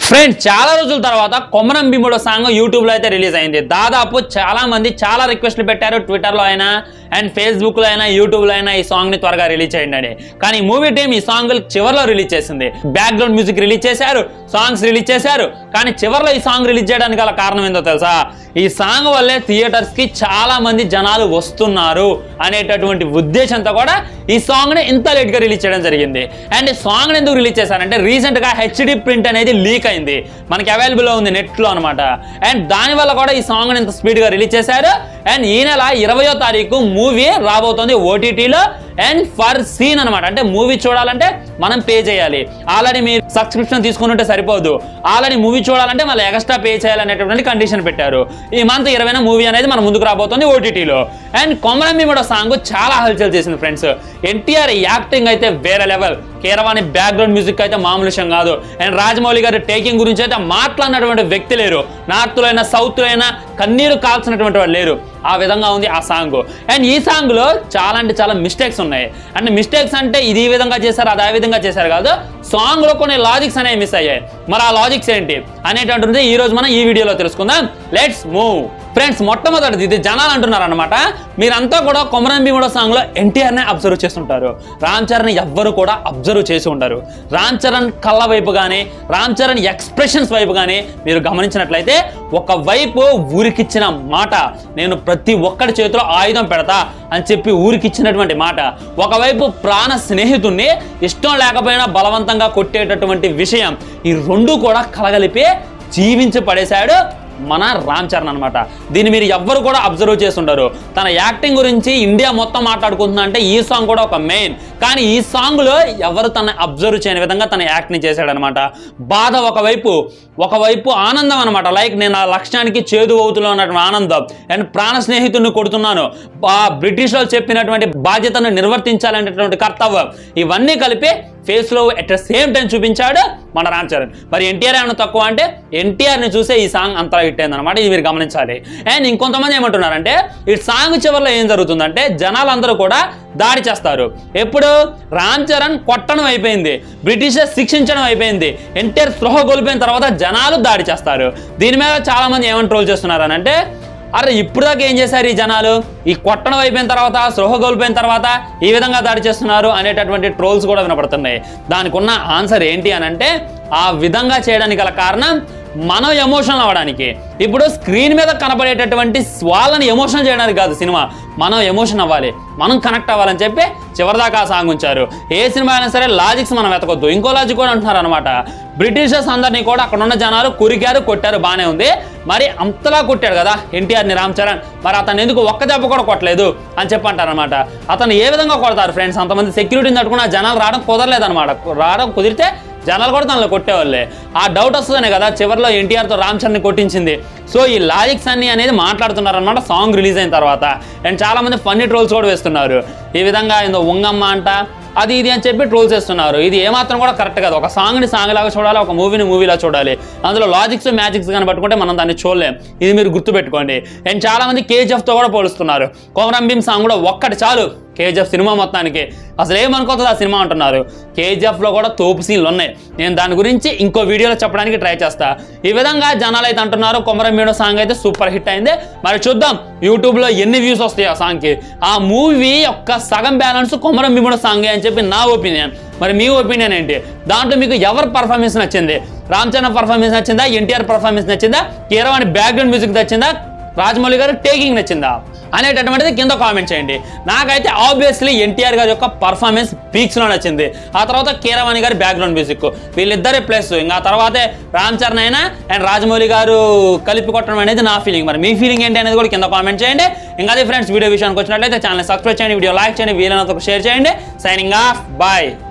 friends చాలా రోజుల తర్వాత కొమరం భీముడో సాంగ్ యూట్యూబ్ లో అయితే రిలీజ్ అయింది దాదాపు చాలా మంది చాలా రిక్వెస్ట్లు పెట్టారు ట్విట్టర్ లో అయినా అండ్ ఫేస్బుక్ లో అయినా యూట్యూబ్ లో అయినా ఈ సాంగ్ ని త్వరగా రిలీజ్ చేయండి అని కానీ మూవీ టీం ఈ సాంగ్ చివరిలో రిలీజ్ చేసింది బ్యాక్గ్రౌండ్ మ్యూజిక్ రిలీజ్ చేశారు సాంగ్స్ రిలీజ్ చేశారు కానీ చివరిలో ఈ సాంగ్ రిలీజ్ చేయడానికి గల కారణం ఏందో తెలుసా ఈ సాంగ్ వల్లే థియేటర్స్ కి చాలా మంది జనాలు వస్తున్నారు అనేటటువంటి ఉద్దేశంతో కూడా ఈ సాంగ్ ని ఇంత లేట్ గా రిలీజ్ చేయడం జరిగింది అండ్ ఈ సాంగ్ ఎందుకు రిలీజ్ చేశారంటే రీసెంట్ గా హెచ్డి ప్రింట్ అనేది లీక్ అయింది మనకి అవైలబుల్ ఉంది నెట్ లో అనమాట అండ్ దాని వల్ల కూడా ఈ సాంగ్ ఇంత స్పీడ్ గా రిలీజ్ చేశారు అండ్ ఈ నెల ఇరవయో తారీఖు మూవీ రాబోతోంది ఓటీటీలో అండ్ ఫర్ సీన్ అనమాట అంటే మూవీ చూడాలంటే మనం పే చేయాలి ఆల్రెడీ మీరు సబ్స్క్రిప్షన్ తీసుకుని ఉంటే సరిపోదు ఆల్రెడీ మూవీ చూడాలంటే మళ్ళీ ఎక్స్ట్రా పే చేయాలనేటువంటి కండిషన్ పెట్టారు ఈ మంత్ ఇరవైన మూవీ అనేది మన ముందుకు రాబోతుంది ఓటీటీలో అండ్ కొమరం భీముడో సాంగ్ చాలా హల్చల్ చేసింది ఫ్రెండ్స్ ఎన్టీఆర్ యాక్టింగ్ అయితే వేరే లెవెల్ కీరవాణి బ్యాక్గ్రౌండ్ మ్యూజిక్ అయితే మామూలు విషయం కాదు అండ్ రాజమౌళి గారి టేకింగ్ గురించి అయితే మాట్లాడినటువంటి వ్యక్తి లేరు నార్త్ లో అయినా సౌత్ లో అయినా కన్నీరు కాల్చినటువంటి వాళ్ళు లేరు ఆ విధంగా ఉంది ఆ సాంగ్ అండ్ ఈ సాంగ్ లో చాలా అంటే చాలా మిస్టేక్స్ ఉన్నాయి అంటే మిస్టేక్స్ అంటే ఇది ఈ విధంగా చేశారు అది ఆ విధంగా చేశారు కాదు సాంగ్ లో కొన్ని లాజిక్స్ అనేవి మిస్ అయ్యాయి మరి ఆ లాజిక్స్ ఏంటి అనేటటువంటిది ఈ రోజు మనం ఈ వీడియోలో తెలుసుకుందాం లెట్స్ మూవ్ ఫ్రెండ్స్ మొట్టమొదటిది ఇది జనాలు అంటున్నారు అనమాట మీరంతా కూడా కొమరం భీముడో సాంగ్ లో ఎన్టీఆర్ నే అబ్జర్వ్ చేస్తుంటారు రామ్ చరణ్ ఎవ్వరు కూడా అబ్జర్వ్ చేసి ఉండరు రామ్ చరణ్ కళ్ళ వైపు కానీ రామ్ చరణ్ ఎక్స్ప్రెషన్స్ వైపు కానీ మీరు గమనించినట్లయితే ఒక వైపు ఊరికిచ్చిన మాట నేను ప్రతి ఒక్కడి చేతిలో ఆయుధం పెడతా అని చెప్పి ఊరికిచ్చినటువంటి మాట ఒకవైపు ప్రాణ స్నేహితుణ్ణి ఇష్టం లేకపోయినా బలవంతంగా కొట్టేటటువంటి విషయం ఈ రెండు కూడా కలగలిపి జీవించి పడేశాడు మన రామ్ చరణ్ అనమాట దీన్ని మీరు ఎవ్వరు కూడా అబ్జర్వ్ చేస్తుంటారు తన యాక్టింగ్ గురించి ఇండియా మొత్తం మాట్లాడుకుంటున్నా అంటే ఈ సాంగ్ కూడా ఒక మెయిన్ కానీ ఈ సాంగ్లో ఎవరు తన అబ్జర్వ్ చేయని విధంగా తన యాక్టింగ్ చేశాడనమాట బాధ ఒకవైపు ఒకవైపు ఆనందం అనమాట లైక్ నేను ఆ లక్ష్యానికి చేదు అవుతులో ఉన్నటువంటి ఆనందం అండ్ ప్రాణ స్నేహితుడిని కొడుతున్నాను ఆ బ్రిటిష్ వాళ్ళు చెప్పినటువంటి బాధ్యతను నిర్వర్తించాలనేటువంటి కర్తవ్యం ఇవన్నీ కలిపి ఫేస్ లో అట్ ద సేమ్ టైం చూపించాడు మన రామ్ చరణ్ మరి ఎన్టీఆర్ ఏమైనా తక్కువ అంటే ఎన్టీఆర్ ని చూసే ఈ సాంగ్ అంతలా హిట్ అయింది అనమాట ఇది మీరు గమనించాలి అండ్ ఇంకొంతమంది ఏమంటున్నారంటే ఈ సాంగ్ చివరిలో ఏం జరుగుతుందంటే జనాలందరూ కూడా దాడి చేస్తారు ఎప్పుడు రామ్ చరణ్ కొట్టడం అయిపోయింది బ్రిటిషర్స్ శిక్షించడం అయిపోయింది ఎన్టీఆర్ స్పృహ కోల్పోయిన తర్వాత జనాలు దాడి చేస్తారు దీని మీద చాలా మంది ఏమని ట్రోల్ చేస్తున్నారు అని అంటే అరే ఇప్పుడు దాకా ఏం చేశారు ఈ జనాలు ఈ కొట్టడం అయిపోయిన తర్వాత స్పృహ కోల్పోయిన తర్వాత ఈ విధంగా దాడి చేస్తున్నారు అనేటటువంటి ట్రోల్స్ కూడా వినపడుతున్నాయి దానికి ఉన్న ఆన్సర్ ఏంటి అని అంటే ఆ విధంగా చేయడానికి గల కారణం మనం ఎమోషనల్ అవ్వడానికి ఇప్పుడు స్క్రీన్ మీద కనబడేటటువంటి వాళ్ళని ఎమోషన్ చేయడానికి కాదు సినిమా మనం ఎమోషన్ అవ్వాలి మనం కనెక్ట్ అవ్వాలని చెప్పి చివరిదాకా ఆ సాంగ్ ఉంచారు ఏ సినిమా అయినా సరే లాజిక్స్ మనం వెతకొద్దు ఇంకో లాజిక్ కూడా అంటున్నారు అనమాట బ్రిటిషర్స్ అందరినీ కూడా అక్కడ ఉన్న జనాలు కొరికారు కొట్టారు బాగానే ఉంది మరి అంతలా కొట్టాడు కదా ఎన్టీఆర్ని రామ్ చరణ్ మరి అతను ఎందుకు ఒక్క దెబ్బ కూడా కొట్టలేదు అని చెప్పి అంటారనమాట అతను ఏ విధంగా కొడతారు ఫ్రెండ్స్ అంతమంది సెక్యూరిటీని తట్టుకున్న జనాలు రావడం కుదరలేదన్నమాట రావడం కుదిరితే జనాలు కూడా తనలో కొట్టేవాళ్ళే ఆ డౌట్ వస్తుందనే కదా చివరిలో ఎన్టీఆర్తో రామ్ చరణ్ని కొట్టించింది సో ఈ లాజిక్స్ అన్ని అనేది మాట్లాడుతున్నారు అనమాట సాంగ్ రిలీజ్ అయిన తర్వాత అండ్ చాలా మంది ఫన్నీ ట్రోల్స్ కూడా వేస్తున్నారు ఈ విధంగా ఏందో ఉంగమ్మ అంట అది ఇది అని చెప్పి ట్రోల్స్ చేస్తున్నారు ఇది ఏమాత్రం కూడా కరెక్ట్ కాదు ఒక సాంగ్ని సాంగ్ లాగా చూడాలి ఒక మూవీని మూవీలా చూడాలి అందులో లాజిక్స్ మ్యాజిక్స్ కానీ పట్టుకుంటే మనం దాన్ని చూడలేం ఇది మీరు గుర్తుపెట్టుకోండి అండ్ చాలా మంది కేజీఎఫ్తో కూడా పోలుస్తున్నారు కొమరం భీమ్ సాంగ్ కూడా ఒక్కటి చాలు కేజీఎఫ్ సినిమా మొత్తానికి అసలు ఏమనుకోతుంది ఆ సినిమా అంటున్నారు కేజీఎఫ్లో కూడా తోపు సీన్లు ఉన్నాయి నేను దాని గురించి ఇంకో వీడియోలో చెప్పడానికి ట్రై చేస్తా ఈ విధంగా జనాలు అయితే అంటున్నారు కొమరం భీముడో సాంగ్ అయితే సూపర్ హిట్ అయింది మరి చూద్దాం యూట్యూబ్లో ఎన్ని వ్యూస్ వస్తాయి ఆ సాంగ్కి ఆ మూవీ యొక్క సగం బ్యాలెన్స్ కొమరం భీముడో సాంగ్ అని చెప్పి నా ఒపీనియన్ మరి మీ ఒపీనియన్ ఏంటి దాంట్లో మీకు ఎవరి పర్ఫార్మెన్స్ నచ్చింది రామ్ చరణ్ పర్ఫార్మెన్స్ నచ్చిందా ఎన్టీఆర్ పర్ఫార్మెన్స్ నచ్చిందా కీరవాణి బ్యాక్గ్రౌండ్ మ్యూజిక్ నచ్చిందా రాజమౌళి గారు టేకింగ్ నచ్చిందా అనేటటువంటిది కింద కామెంట్ చేయండి నాకైతే ఆబ్వియస్లీ ఎన్టీఆర్ గారి యొక్క పర్ఫార్మెన్స్ పీక్స్లో నచ్చింది ఆ తర్వాత కీరవాణి గారి బ్యాక్గ్రౌండ్ మ్యూజిక్ వీళ్ళిద్దరే ప్లస్ ఇంకా ఆ తర్వాతే రామ్ చరణ్ అయినా అండ్ రాజమౌళి గారు కలిపి కొట్టడం అనేది నా ఫీలింగ్ మరి మీ ఫీలింగ్ ఏంటి అనేది కూడా కింద కామెంట్ చేయండి ఇంకా అదే ఫ్రెండ్స్ వీడియో విషయానికి వచ్చినట్లయితే ఛానల్ సబ్స్క్రైబ్ చేయండి వీడియో లైక్ చేయండి వీలైనంత షేర్ చేయండి సైనింగ్ ఆఫ్ బాయ్